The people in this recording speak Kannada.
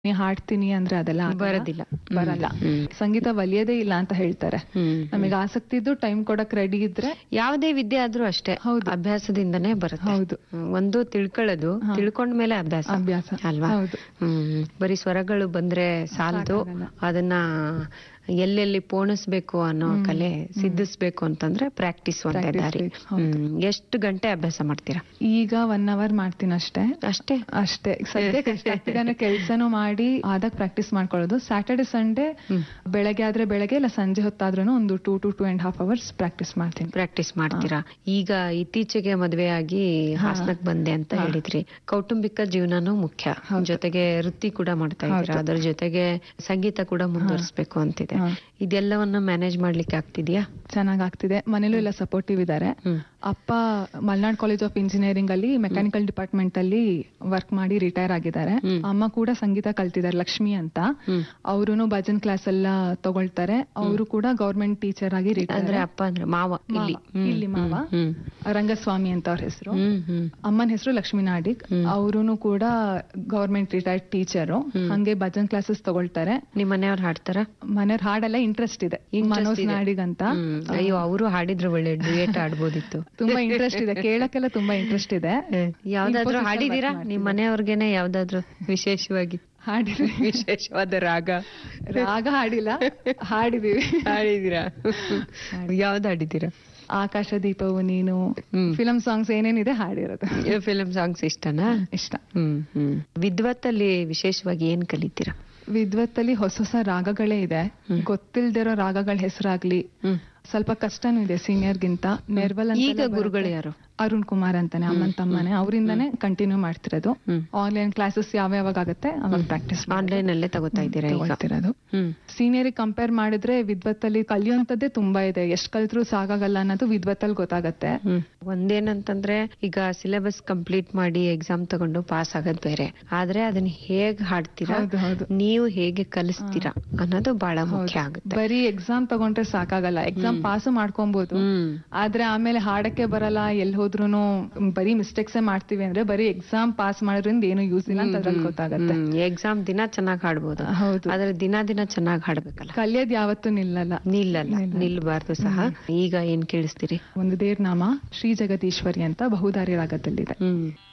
ನೀ ಹಾಡ್ತೀನಿ ಅಂದ್ರೆ ಅದೆಲ್ಲ ಆಗಲ್ಲ. ಬರೋದಿಲ್ಲ. ಹ್ಮ್. ಬರಲ್ಲ ಹ್ಮ್. ಸಂಗೀತ ಒಲಿಯೋದೇ ಇಲ್ಲ ಅಂತ ಹೇಳ್ತಾರೆ ಹ್ಮ್. ನಮಗೆ ಆಸಕ್ತಿ ಇದ್ದು ಟೈಮ್ ಕೊಡಕ್ ರೆಡಿ ಇದ್ರೆ ಯಾವುದೇ ವಿದ್ಯೆ ಆದ್ರೂ ಅಷ್ಟೇ ಹೌದು. ಅಭ್ಯಾಸದಿಂದನೇ ಬರುತ್ತೆ ಹೌದು. ಹ್ಮ್. ಒಂದು ತಿಳ್ಕೊಳ್ಳೋದು ಹಾ. ತಿಳ್ಕೊಂಡ್ಮೇಲೆ ಅಭ್ಯಾಸ ಅಭ್ಯಾಸ. ಅಲ್ವಾ ಹೌದು. ಹ್ಮ್ ಬರೀ ಸ್ವರಗಳು ಬಂದ್ರೆ ಸಾಲದು ಸಾಕಾಗಲ್ಲ. ಅದನ್ನ ಎಲ್ಲೆಲ್ಲಿ ಪೋಣಿಸ್ಬೇಕು ಅನ್ನೋ ಹ್ಮ್. ಕಲೆ ಸಿದ್ಧಿಸ್ಬೇಕು ಅಂತಂದ್ರೆ ಪ್ರಾಕ್ಟೀಸ್ ಒಂದೇ Practice ದಾರಿ ಬೇಕು, ಹೌದು. ಹ್ಮ್. ಎಷ್ಟು ಗಂಟೆ ಅಭ್ಯಾಸ ಮಾಡ್ತೀರಾ ಈಗ ಒನ್ ಅವರ್ ಮಾಡ್ತೀನಿ ಅಷ್ಟೇ ಅಷ್ಟೇ ಅಷ್ಟೇ ಸದ್ಯಕ್ಕೆ ಅಷ್ಟೇ ಆಗ್ತಿದ್ದಾನೆ ಕೆಲ್ಸನೂ ಮಾಡಿ ಆದಾಗ ಪ್ರಾಕ್ಟೀಸ್ ಮಾಡ್ಕೊಳ್ಳೋದು ಸ್ಯಾಟರ್ಡೆ ಸಂಡೇ ಹ್ಮ್. ಬೆಳಗ್ಗೆ ಆದ್ರೆ ಬೆಳಗ್ಗೆ ಇಲ್ಲ ಸಂಜೆ ಹೊತ್ತಾದ್ರೂ ಒಂದು two to two and half hours practice ಮಾಡ್ತೀನಿ ಪ್ರಾಕ್ಟೀಸ್ ಮಾಡ್ತೀರಾ ಈಗ ಇತ್ತೀಚೆಗೆ ಮದುವೆ ಆಗಿ ಹಾ. ಹಾಸನಕ್ ಬಂದೆ ಅಂತ ಹಾ. ಹೇಳಿದ್ರಿ ಕೌಟುಂಬಿಕ ಜೀವನನೂ ಮುಖ್ಯ ಹೌದು. ಜೊತೆಗೆ ವೃತ್ತಿ ಕೂಡ ಮಾಡ್ತಾ ಇದ್ದೀರಾ ಹೌದು. ಅದರ ಜೊತೆಗೆ ಸಂಗೀತ ಕೂಡ ಮುಂದುವರಿಸಬೇಕು ಅಂತಿದೆ ಹಾ. ಇದೆಲ್ಲವನ್ನ ಮ್ಯಾನೇಜ್ ಮಾಡ್ಲಿಕ್ಕೆ ಆಗ್ತಿದ್ಯಾ ಚೆನ್ನಾಗ್ ಆಗ್ತಿದೆ ಮನೇಲೂ ಎಲ್ಲ ಸಪೋರ್ಟಿವ್ ಇದ್ದಾರೆ ಹ್ಮ್. ಅಪ್ಪ ಮಲ್ನಾಡ್ ಕಾಲೇಜ್ ಆಫ್ ಇಂಜಿನಿಯರಿಂಗ್ ಅಲ್ಲಿ ಮೆಕ್ಯಾನಿಕಲ್ ಡಿಪಾರ್ಟ್ಮೆಂಟ್ ಅಲ್ಲಿ ವರ್ಕ್ ಮಾಡಿ ರಿಟೈರ್ ಆಗಿದ್ದಾರೆ ಹ್ಮ್. ಅಮ್ಮ ಕೂಡ ಸಂಗೀತ ಕಲ್ತಿದ್ದಾರೆ ಲಕ್ಷ್ಮಿ ಅಂತ ಹ್ಮ್. ಅವರು ಭಜನ್ ಕ್ಲಾಸ್ ಎಲ್ಲ ತಗೊಳ್ತಾರೆ ಅವರು ಕೂಡ ಗವರ್ಮೆಂಟ್ ಟೀಚರ್ ಆಗಿ ಅಂದ್ರೆ ರಿಟೈರ್ ಅಪ್ಪ ಅಂದ್ರೆ ಮಾವ ಇಲ್ಲಿ ಹ್ಮ್. ಇಲ್ಲಿ ಮಾವ ಹ್ಮ್. ರಂಗಸ್ವಾಮಿ ಅಂತ ಅವ್ರ ಹೆಸರು ಹ್ಮ್ ಹ್ಮ್ ಅಮ್ಮನ ಹೆಸರು ಲಕ್ಷ್ಮೀ ನಾಡಿಗ್ ಹ್ಮ್. ಅವರು ಕೂಡ ಗವರ್ಮೆಂಟ್ ರಿಟೈರ್ಡ್ ಟೀಚರು ಹ್ಮ್. ಹಂಗೆ ಭಜನ್ ಕ್ಲಾಸಸ್ ತಗೊಳ್ತಾರೆ ನಿಮ್ ಮನೆಯವ್ರು ಹಾಡ್ತಾರ ಮನೆಯವ್ರ ಹಾಡೆಲ್ಲ ಇಂಟ್ರೆಸ್ಟ್ ಇದೆ ಮನೋಜ್ ನಾಡಿಗ್ ಅಂತ ಅಯ್ಯೋ ಅವರು ಹಾಡಿದ್ರು ಒಳ್ಳೆ ಡುಯೇಟ್ ಆಡ್ಬೋದಿತ್ತು ತುಂಬಾ ಇಂಟ್ರೆಸ್ಟ್ ಇದೆ ಕೇಳಕ್ಕೆಲ್ಲ ತುಂಬಾ ಇಂಟ್ರೆಸ್ಟ್ ಇದೆ ಯಾವ್ದಾದ್ರು Infosys ಅಲ್ಲಿ ಹಾಡಿದೀರಾ work ನಿಮ್ ಮನೆಯವ್ರಿಗೇನೆ ಯಾವ್ದಾದ್ರು ವಿಶೇಷವಾಗಿ ಹಾಡಿದ್ವಿ ವಿಶೇಷವಾದ ರಾಗ ರಾಗ ಹಾಡಿಲ್ಲ ಹಾಡಿದೀವಿ ಹಾಡಿದೀರಾ ಯಾವ್ದು ಹಾಡಿದೀರಾ ಆಕಾಶ ದೀಪವು ನೀನು ಹ್ಮ್. ಫಿಲಂ ಸಾಂಗ್ಸ್ ಏನೇನಿದೆ ಹಾಡಿರೋದು ಫಿಲ್ಮ್ ಸಾಂಗ್ಸ್ ಇಷ್ಟನಾ ಇಷ್ಟ ಹ್ಮ್ ಹ್ಮ್ ವಿದ್ವತ್ತಲ್ಲಿ ವಿಶೇಷವಾಗಿ ಏನ್ ಕಲಿತೀರಾ ವಿದ್ವತ್ತಲ್ಲಿ ಹೊಸ ಹೊಸ ರಾಗಗಳೇ ಇದೆ ಹ್ಮ್. ಗೊತ್ತಿಲ್ದಿರೋ ರಾಗಗಳ ಹೆಸರಾಗ್ಲಿ ಹ್ಮ್ ಸ್ವಲ್ಪ ಕಷ್ಟನೂ ಇದೆ ಸೀನಿಯರ್ಗಿಂತ ನಿರ್ವಲ್ ಅಂತೆಲ್ಲ ಈಗ ಬರುತ್ತೆ. ಗುರುಗಳು ಯಾರು ಅರುಣ್ ಕುಮಾರ್ ಅಂತಾನೆ ಅಮ್ಮನ್ ತಮ್ಮನೆ ಅವರಿಂದಾನೆ ಕಂಟಿನ್ಯೂ ಮಾಡ್ತಿರೋದು ಹ್ಮ್. ಆನ್ಲೈನ್ ಕ್ಲಾಸಸ್ ಯಾವ ಯಾವಾಗ ಆಗುತ್ತೆ ಅವಾಗ ಪ್ರಾಕ್ಟೀಸ್ ಆನ್ಲೈನ್ ಅಲ್ಲೇ ತಗೋತಾ ಇದ್ದೀರಾ ಈಗ ತಗೊಳ್ತಿರೋದು ಹ್ಮ್ ಸೀನಿಯರ್ ಕಂಪೇರ್ ಮಾಡಿದ್ರೆ ವಿದ್ವತ್ತಲ್ಲಿ ಕಲಿಯುವಂತದ್ದೇ ತುಂಬಾ ಇದೆ ಎಷ್ಟ್ ಕಲ್ತ್ರು ಸಾಕಾಗಲ್ಲ ಅನ್ನೋದು ವಿದ್ವತ್ತಲ್ಲಿ ಗೊತ್ತಾಗತ್ತೆ ಹ್ಮ್ ಒಂದೇನಂತಂದ್ರೆ ಈಗ ಸಿಲೆಬಸ್ ಕಂಪ್ಲೀಟ್ ಮಾಡಿ ಎಕ್ಸಾಮ್ ತಗೊಂಡು ಪಾಸ್ ಆಗೋದ್ ಬೇರೆ ಆದ್ರೆ ಅದನ್ನ ಹೇಗ್ ಹಾಡ್ತೀರಾ ಹೌದು, ಹೌದು. ನೀವು ಹೇಗೆ ಕಲಿಸ್ತೀರಾ ಅನ್ನೋದು ಬಹಳ ಮುಖ್ಯ ಹೌದು. ಆಗುತ್ತೆ ಬರೀ ಎಕ್ಸಾಮ್ ತಗೊಂಡ್ರೆ ಸಾಕಾಗಲ್ಲ ಎಕ್ಸಾಮ್ ಪಾಸ್ ಮಾಡ್ಕೊಬಹುದು ಹ್ಮ್ ಆದ್ರೆ ಆಮೇಲೆ ಹಾಡಕ್ಕೆ ಬರಲ್ಲ ಎಲ್ ಹೋದ್ರುನು ಬರೀ ಮಿಸ್ಟೇಕ್ಸ್ ಮಾಡ್ತೀವಿ ಅಂದ್ರೆ ಬರೀ ಎಕ್ಸಾಮ್ ಪಾಸ್ ಮಾಡೋದ್ರಿಂದ ಏನು ಯೂಸ್ ಇಲ್ಲ ಅಂತ ಅದ್ರಲ್ಲಿ ಗೊತ್ತಾಗತ್ತೆ ಎಕ್ಸಾಮ್ ದಿನ ಚೆನ್ನಾಗ್ ಹಾಡ್ಬೋದು ಹೌದು ಆದ್ರೆ ದಿನ ದಿನ ಚೆನ್ನಾಗ್ ಹಾಡ್ಬೇಕಲ್ಲ ಕಲಿಯೋದ್ ಯಾವತ್ತೂ ನಿಲ್ಲಲ್ಲ ನಿಲ್ಲಲ್ಲ ನಿಲ್ಲಲ್ಲ. ನಿಲ್ಬಾರ್ದು ಸಹ ಈಗ ಏನ್ ಕೇಳಿಸ್ತೀರಿ ಒಂದು ದೇವ್ರ ನಾಮ ಶ್ರೀ ಜಗದೀಶ್ವರಿ ಅಂತ ಬಹುದಾರಿ ರಾಗದಲ್ಲಿದೆ ಹ್ಮ್